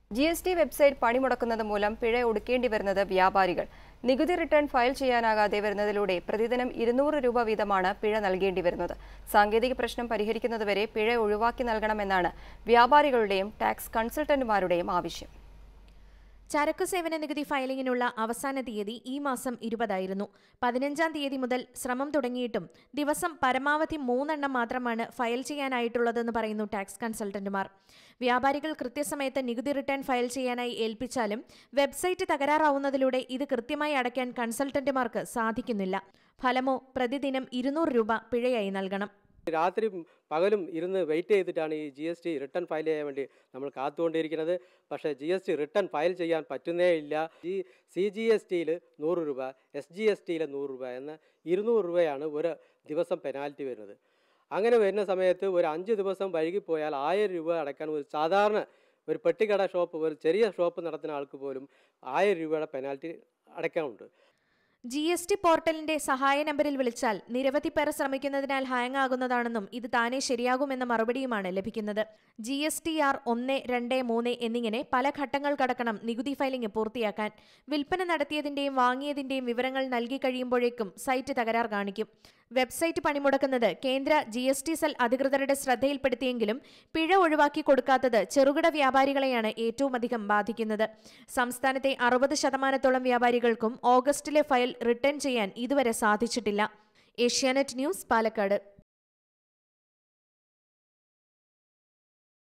G S T website പണിമുടക്കുന്നത് മൂലം പിഴ ഒടുക്കേണ്ടി വരുന്നത് വ്യാപാരികൾ നികുതി റിട്ടേൺ ഫയൽ ചെയ്യാനാകാതെ വരുന്നതിലൂടെ പ്രതിദിനം ഇരുന്നൂറ് രൂപ വീതമാണ് പിഴ നൽകേണ്ടി വരുന്നത് സാങ്കേതിക പ്രശ്നം പരിഹരിക്കുന്നതുവരെ പിഴ ഒഴിവാക്കി നൽകണമെന്നാണ് വ്യാപാരികളുടെയും ടാക്സ് കൺസൾട്ടന്റുമാരുടെയും ആവശ്യം ചരക്കു സേവന നികുതി ഫയലിംഗിനുള്ള അവസാന തീയതി ഈ മാസം ഇരുപതായിരുന്നു പതിനഞ്ചാം തീയതി മുതൽ ശ്രമം തുടങ്ങിയിട്ടും ദിവസം പരമാവധി മൂന്നെണ്ണം മാത്രമാണ് ഫയൽ ചെയ്യാനായിട്ടുള്ളതെന്ന് പറയുന്നു ടാക്സ് കൺസൾട്ടന്റുമാർ വ്യാപാരികൾ കൃത്യസമയത്ത് നികുതി റിട്ടേൺ ഫയൽ ചെയ്യാനായി ഏൽപ്പിച്ചാലും വെബ്സൈറ്റ് തകരാറാവുന്നതിലൂടെ ഇത് കൃത്യമായി അടയ്ക്കാൻ കൺസൾട്ടന്റുമാർക്ക് സാധിക്കുന്നില്ല ഫലമോ പ്രതിദിനം ഇരുന്നൂറ് രൂപ പിഴയായി നൽകണം രാത്രി പകലും ഇരുന്ന് വെയിറ്റ് ചെയ്തിട്ടാണ് ഈ G S T return file ചെയ്യാൻ വേണ്ടി നമ്മൾ കാത്തുകൊണ്ടിരിക്കുന്നത് പക്ഷേ G S T return file ചെയ്യാൻ പറ്റുന്നേ ഇല്ല ഈ സി ജി എസ് ടിയിൽ നൂറ് രൂപ എസ് ജി എസ് ടിയിൽ നൂറ് രൂപ എന്ന ഇരുന്നൂറ് രൂപയാണ് ഒരു ദിവസം പെനാൽറ്റി വരുന്നത് അങ്ങനെ വരുന്ന സമയത്ത് ഒരു അഞ്ച് ദിവസം വൈകിപ്പോയാൽ ആയിരം രൂപ അടയ്ക്കാൻ ഒരു സാധാരണ ഒരു പെട്ടിക്കട ഷോപ്പ് ഒരു ചെറിയ ഷോപ്പ് നടത്തുന്ന ആൾക്ക് പോലും ആയിരം രൂപയുടെ പെനാൽറ്റി അടയ്ക്കാനുണ്ട് ജി എസ് ടി പോർട്ടലിന്റെ സഹായ നമ്പറിൽ വിളിച്ചാൽ നിരവധി പേർ ശ്രമിക്കുന്നതിനാൽ ഹാങ് ആകുന്നതാണെന്നും ഇത് താനെ ശരിയാകുമെന്ന മറുപടിയുമാണ് ലഭിക്കുന്നത് ജി എസ് ടി ആർ ഒന്ന് രണ്ട് മൂന്ന് എന്നിങ്ങനെ പല ഘട്ടങ്ങൾ കടക്കണം നികുതി ഫയലിംഗ് പൂർത്തിയാക്കാൻ വിൽപ്പന നടത്തിയതിന്റെയും വാങ്ങിയതിന്റെയും വിവരങ്ങൾ നൽകി കഴിയുമ്പോഴേക്കും സൈറ്റ് തകരാർ കാണിക്കും വെബ്സൈറ്റ് പണിമുടക്കുന്നത് കേന്ദ്ര ജി എസ് ടി സെൽ അധികൃതരുടെ ശ്രദ്ധയിൽപ്പെടുത്തിയെങ്കിലും പിഴ ഒഴിവാക്കി കൊടുക്കാത്തത് ചെറുകിട വ്യാപാരികളെയാണ് ഏറ്റവും അധികം ബാധിക്കുന്നത് സംസ്ഥാനത്തെ അറുപത് ശതമാനത്തോളം വ്യാപാരികൾക്കും ഓഗസ്റ്റിലെ ഫയൽ റിട്ടേൺ ചെയ്യാൻ ഇതുവരെ സാധിച്ചിട്ടില്ല ഏഷ്യാനെറ്റ് ന്യൂസ് പാലക്കാട്